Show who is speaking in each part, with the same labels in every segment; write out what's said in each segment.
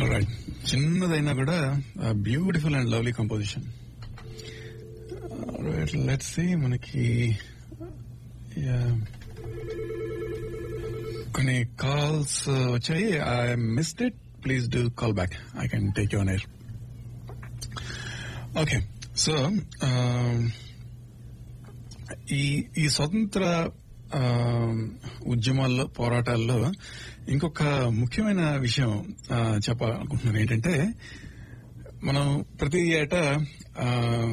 Speaker 1: right చిన్నదైనా కూడా beautiful and lovely composition let's see మనకి yeah, కొన్ని కాల్స్ వచ్చాయి I missed it please do call back I can take your air okay so ఈ ఈ స్వతంత్ర ఆ, ఉద్యమాల్లో పోరాటాల్లో ఇంకొక ముఖ్యమైన విషయం ఆ, చెప్పాలనుకుంటున్నాను ఏంటంటే మనం ప్రతి ఏటా ఆ,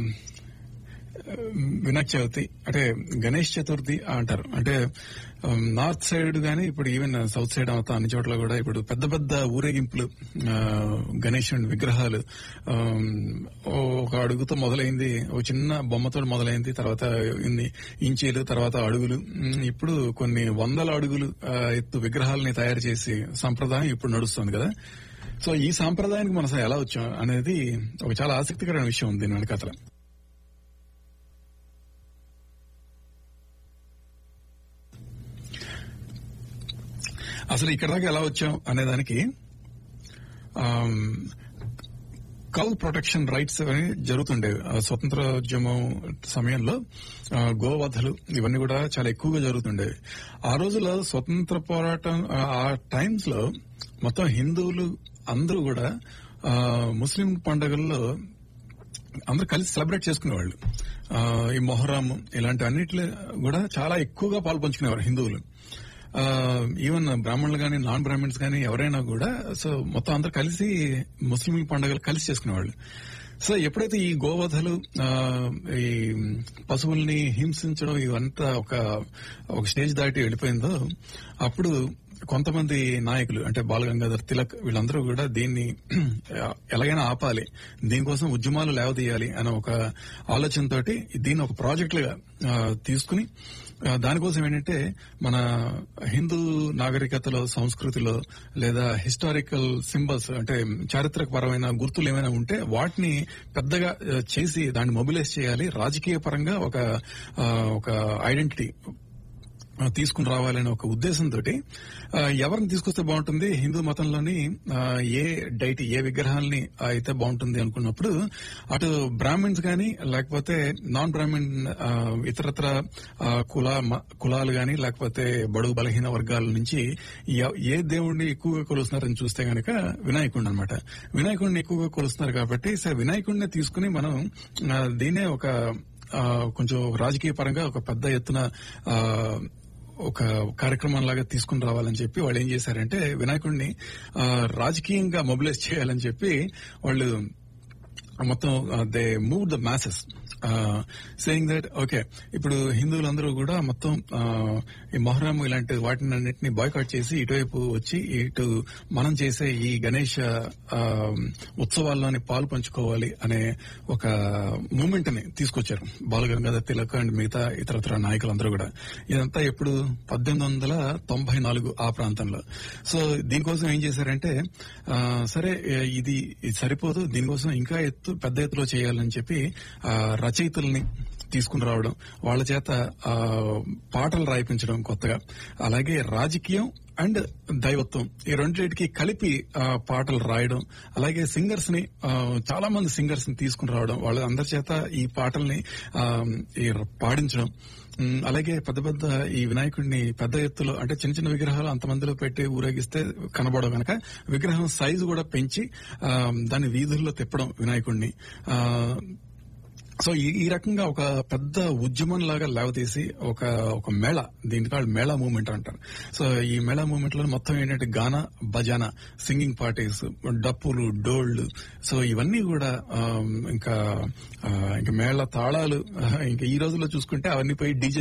Speaker 1: వినాయక చవితి అంటే గణేష్ చతుర్థి అంటారు అంటే ఉమ్, నార్త్ సైడ్ గానీ ఇప్పుడు ఈవెన్ సౌత్ సైడ్ అవుతా అన్ని చోట్ల కూడా ఇప్పుడు పెద్ద పెద్ద ఊరేగింపులు ఆ, గణేశుని విగ్రహాలు ఉమ్, ఓ ఒక అడుగుతో మొదలైంది ఒక చిన్న బొమ్మతో మొదలైంది తర్వాత ఇన్ని ఇంచీలు తర్వాత అడుగులు ఉమ్, ఇప్పుడు కొన్ని వందల అడుగులు ఆ, ఎత్తు విగ్రహాలని తయారు చేసి సంప్రదాయం ఇప్పుడు నడుస్తుంది కదా సో ఈ సాంప్రదాయానికి మనం అసలు ఎలా వచ్చాం అనేది ఒక చాలా ఆసక్తికరమైన విషయం ఉంది దీని వెనకాతల అసలు ఇక్కడ దాకా ఎలా వచ్చాం అనే దానికి కౌ ప్రొటెక్షన్ రైట్స్ అని జరుగుతుండేవి ఆ స్వతంత్రోద్యమం సమయంలో ఆ, గోవధలు ఇవన్నీ కూడా చాలా ఎక్కువగా జరుగుతుండేవి ఆ రోజుల్లో స్వతంత్ర పోరాటం ఆ, ఆ టైమ్స్ లో మొత్తం హిందువులు అందరూ కూడా ఆ, ముస్లిం పండుగల్లో అందరూ కలిసి సెలబ్రేట్ చేసుకునేవాళ్ళు ఆ, ఈ మొహరం ఇలాంటి అన్నిట్లో కూడా చాలా ఎక్కువగా పాల్పంచుకునేవారు హిందువులు ఆ, ఈవెన్ బ్రాహ్మణులు కానీ నాన్ బ్రాహ్మణ్స్ కానీ ఎవరైనా కూడా సో మొత్తం అందరూ కలిసి ముస్లిం పండుగలు కలిసి చేసుకునేవాళ్ళు సో ఎప్పుడైతే ఈ గోవధలు ఆ, ఈ పశువుల్ని హింసించడం ఇవంతా ఒక ఒక స్టేజ్ దాటి వెళ్ళిపోయిందో అప్పుడు కొంతమంది నాయకులు అంటే బాలగంగాధర్ తిలక్ వీళ్ళందరూ కూడా దీన్ని ఎలాగైనా ఆపాలి దీనికోసం ఉద్యమాలు లేవదీయాలి అనే ఒక ఆలోచనతోటి దీన్ని ఒక ప్రాజెక్టులుగా ఆ, తీసుకుని ఆ, దానికోసం ఏంటంటే మన హిందూ నాగరికతలో సంస్కృతిలో లేదా హిస్టారికల్ సింబల్స్ అంటే చారిత్రకపరమైన గుర్తులు ఏమైనా ఉంటే వాటిని పెద్దగా ఆ, చేసి దాన్ని మొబిలైజ్ చేయాలి రాజకీయ పరంగా ఒక ఆ, ఒక ఐడెంటిటీ ఆ, తీసుకుని రావాలనే ఒక ఉద్దేశంతో ఎవరిని తీసుకొస్తే బాగుంటుంది హిందూ మతంలోని ఆ, ఏ డైటీ ఏ విగ్రహాల్ని అయితే బాగుంటుంది అనుకున్నప్పుడు అటు బ్రాహ్మిన్స్ గాని లేకపోతే నాన్ బ్రాహ్మణ్ ఆ, ఇతరత్ర ఆ, కుల మ- కులాలు గాని లేకపోతే బడుగు బలహీన వర్గాల నుంచి ఎ- ఏ దేవుడిని ఎక్కువగా కొలుస్తున్నారని చూస్తే గనక వినాయకుడిని అనమాట వినాయకుడిని ఎక్కువగా కొలుస్తున్నారు కాబట్టి సో వినాయకుడిని తీసుకుని మనం ఆ, దీన్నే ఒక ఆ, కొంచెం రాజకీయ పరంగా ఒక పెద్ద ఎత్తున ఆ, ఒక కార్యక్రమం లాగా తీసుకుని రావాలని చెప్పి వాళ్ళు ఏం చేశారంటే వినాయకుడిని ఆ, రాజకీయంగా మొబిలైజ్ చేయాలని చెప్పి వాళ్ళు మొత్తం they move the masses saying that okay ఇప్పుడు హిందువులందరూ కూడా మొత్తం ఆ, ఈ మొహరం ఇలాంటి వాటిని అన్నింటినీ బాయ్కాట్ చేసి ఇటువైపు వచ్చి ఇటు మనం చేసే ఈ గణేష్ ఆ, ఉత్సవాల్లోని పాలు పంచుకోవాలి అనే ఒక మూమెంట్ ని తీసుకొచ్చారు బాలగంగాధర్ తిలక్ అండ్ మిగతా ఇతరత్ర నాయకులందరూ కూడా ఇదంతా ఎప్పుడు పద్దెనిమిది వందల తొంభై నాలుగు ఆ ప్రాంతంలో సో దీనికోసం ఏం చేశారంటే ఆ, సరే ఏ, ఇది ఇది సరిపోదు దీనికోసం ఇంకా ఎత్తు పెద్ద ఎత్తులో చేయాలని చెప్పి ఆ, రచయితల్ని తీసుకుని రావడం వాళ్ళ చేత ఆ, పాటలు రాయిపించడం కొత్తగా అలాగే రాజకీయం అండ్ దైవత్వం ఈ రెండింటికి కలిపి ఆ, పాటలు రాయడం అలాగే సింగర్స్ ని ఆ, చాలా మంది సింగర్స్ ని తీసుకుని రావడం వాళ్ళ అందరి చేత ఈ పాటల్ని ఆ, ఈ పాడించడం ఉమ్, అలాగే పెద్ద పెద్ద ఈ వినాయకుడిని పెద్ద ఎత్తులో అంటే చిన్న చిన్న విగ్రహాలు అంతమందిలో పెట్టి ఊరేగిస్తే కనబడవు కనుక విగ్రహం సైజు కూడా పెంచి ఆ, దాన్ని వీధుల్లో తిప్పడం వినాయకుడిని ఆ, సో ఈ ఈ రకంగా ఒక పెద్ద ఉద్యమం లాగా లేవతీసి ఒక ఒక మేళ దీని కాళ్ళు మేళా మూవ్మెంట్ అంటారు సో ఈ మేళా మూవ్మెంట్ లో మొత్తం ఏంటంటే గానా బజానా సింగింగ్ పార్టీస్ డప్పులు డోళ్లు సో ఇవన్నీ కూడా ఆ, ఇంకా ఆ, ఇంకా మేళ తాళాలు ఇంకా ఈ రోజుల్లో చూసుకుంటే అవన్నీ పోయి డీజే